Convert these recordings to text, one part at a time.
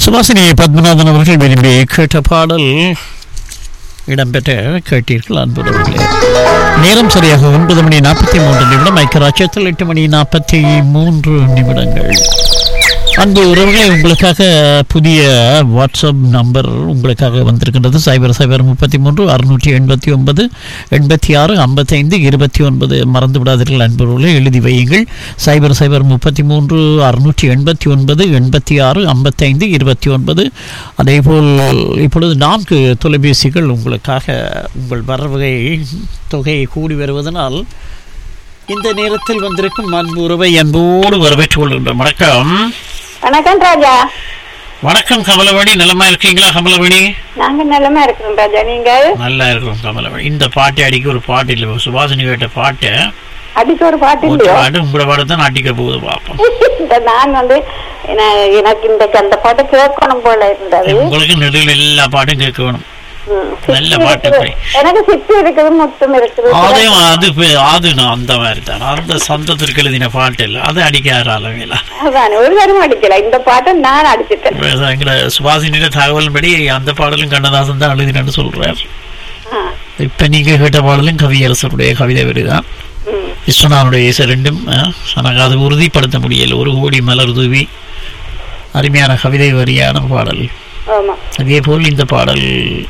சுபாசினி பத்மநாதன் அவர்கள் விரும்பி கேட்ட பாடல் இடம்பெற்ற கேட்டீர்கள் அன்புறவர்களே நேரம் சரியாக ஒன்பது மணி நாற்பத்தி மூன்று நிமிடம் ஐக்கராட்சியத்தில் எட்டு மணி நாற்பத்தி மூன்று நிமிடங்கள் அன்பு உறவுகளே உங்களுக்காக புதிய வாட்ஸ்அப் நம்பர் உங்களுக்காக வந்திருக்கின்றது சைபர் சைபர் முப்பத்தி மூன்று அறுநூற்றி எண்பத்தி ஒன்பது எண்பத்தி ஆறு ஐம்பத்தைந்து இருபத்தி ஒன்பது மறந்து விடாதீர்கள் அன்புறவுகளே எழுதி வையுங்கள் சைபர் சைபர் முப்பத்தி மூன்று அறுநூற்றி எண்பத்தி ஒன்பது எண்பத்தி ஆறு ஐம்பத்தைந்து இருபத்தி ஒன்பது அதேபோல் இப்பொழுது நான்கு தொலைபேசிகள் உங்களுக்காக உங்கள் வரவகை தொகை கூடி வருவதனால் இந்த நேரத்தில் வந்திருக்கும் அன்பு உறவை அன்போடு வரவேற்றுக் கொள்கின்றோம் வணக்கம் வணக்கம் ராஜா வணக்கம் கமலவணி நலமா இருக்கீங்களா கமலவணி நாங்க நல்லமா இருக்கிறோம் ராஜா நீங்கள் நல்லா இருக்கிறோம் கமலவணி இந்த பாட்டை அடிக்க ஒரு பாட்டு இல்லை சுபாஷினி கேட்ட பாட்டை அடிக்க ஒரு பாட்டு ஒரு இல்லையோ பாட்டு உங்களோட பாட்டு தான் அடிக்க போகுது பார்ப்போம் இந்த நான் வந்து என- எனக்கு இந்த அந்த பாட்டு கேட்கணும் போல இருந்தது உங்களுக்கு நடுவில் எல்லா பாட்டும் கேட்க வேணும் ம், நல்ல சித்தி பாட்டு இருக்குது. போய். எனக்கு சித்தி இருக்குது முத்தம் இருக்குது அதையும் அது பே- அது நான் அந்த மாதிரி தான் அந்த சந்தத்திற்கு எழுதின பாட்டு இல்லை அதை அடிக்க அளவையில் அதான் ஒரு தரம் அடிக்கல இந்த பாட்டை நான் அடிச்சிட்டேன் எங்களை சுபாஷினியோட தகவலின்படி அந்த பாடலும் கண்ணதாசன் தான் எழுதினு சொல்றார் ஆ, இப்ப நீங்க கேட்ட பாடலும் கவியரசருடைய கவிதை வரிதான் ம், விஸ்வநாதனுடைய இசை ரெண்டும் அஹ், எனக்கு அது உறுதிப்படுத்த முடியல ஒரு கோடி மலர் தூவி அருமையான கவிதை வரியான பாடல் ஆமா அதே போல் இந்த பாடல்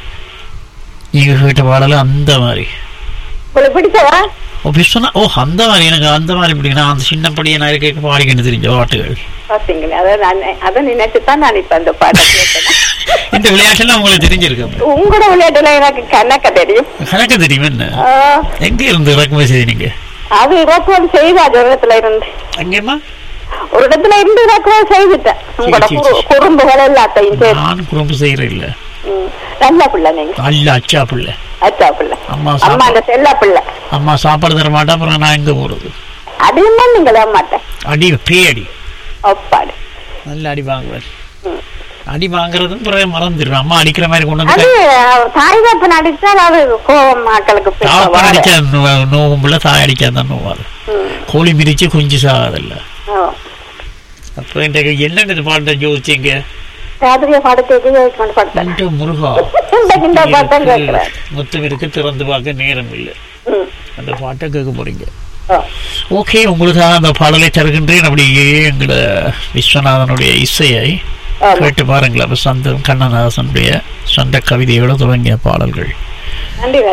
நீங்க கேட்ட பாடல் அந்த மாதிரி உங்களுக்கு பிடிச்சதா ஓ விஸ்வநா ஓ அந்த மாதிரி எனக்கு அந்த மாதிரி பிடிக்கும் நான் அந்த சின்ன படியை நான் கேட்க பாடிக்கணும் தெரிஞ்ச பாட்டுகள் பாத்தீங்களா அதை நான் அதை நினைச்சு தான் நான் இப்ப அந்த பாட்டை கேட்டேன் இந்த விளையாட்டெல்லாம் உங்களுக்கு தெரிஞ்சிருக்கு உங்களோட விளையாட்டுல எனக்கு கணக்க தெரியும் கணக்கு தெரியும் என்ன ஆ, எங்க இருந்து இறக்குமதி செய்தீங்க அது இறக்குவது செய்தா ஒரு இடத்துல இருந்து அங்கேம்மா ஒரு இடத்துல இருந்து இறக்குவது செய்துட்டேன் உங்களோட சரி, குறு- குறும்புகள் எல்லாத்தையும் சேர்த்து நான் குறும்பு செய்யறேன் இல்ல ம். நல்ல பிள்ளை நீங்க அல்ல அச்சா பிள்ளை அச்சா பிள்ளை அம்மா அம்மா சாப்பாடு அந்த செல்ல பிள்ளை அம்மா சாப்பாடு தர மாட்டா அப்புறம் நான் எங்க போறது அதையும் தான் நீங்க தர மாட்டேன் அடி பேயடி ஒப்பாடு நல்ல அடி வாங்குவேன் ம். அடி வாங்குறதும் பிறகு மறந்துடுவேன் அம்மா அடிக்கிற மாதிரி கொண்டு வந்து அது அவர் தாய் தப்பன் அடிச்சால் அது கோபம் மக்களுக்கு பிடிக்க தாப்பன் வராது. அடிச்சா நோ- நோவும் பிள்ளை தாய் அடிச்சா தான் நோவாது ம். கோழி மிதிச்சு குஞ்சு சாகாதில்ல ஓ. அப்புறம் இன்றைக்கு என்னென்ன பாட்டை யோசிச்சீங்க ராத்திரியை படுத்து கொண்டு படுத்தேன் நன்று முருகா இந்த இந்த பாட்டம் கேட்கிறேன் மொத்தம் இருக்கு திறந்து பார்க்க நேரம் இல்லை ம். அந்த பாட்டை கேட்க போறீங்க ஓ. ஓகே உங்களுக்காக அந்த பாடலை தருகின்றேன் அப்படியே எங்களை விஸ்வநாதனுடைய இசையை ஆமா. கேட்டு பாருங்களேன் அப்ப சந்தம் கண்ணதாசனுடைய சொந்த கவிதையோட தொடங்கிய பாடல்கள் நன்றி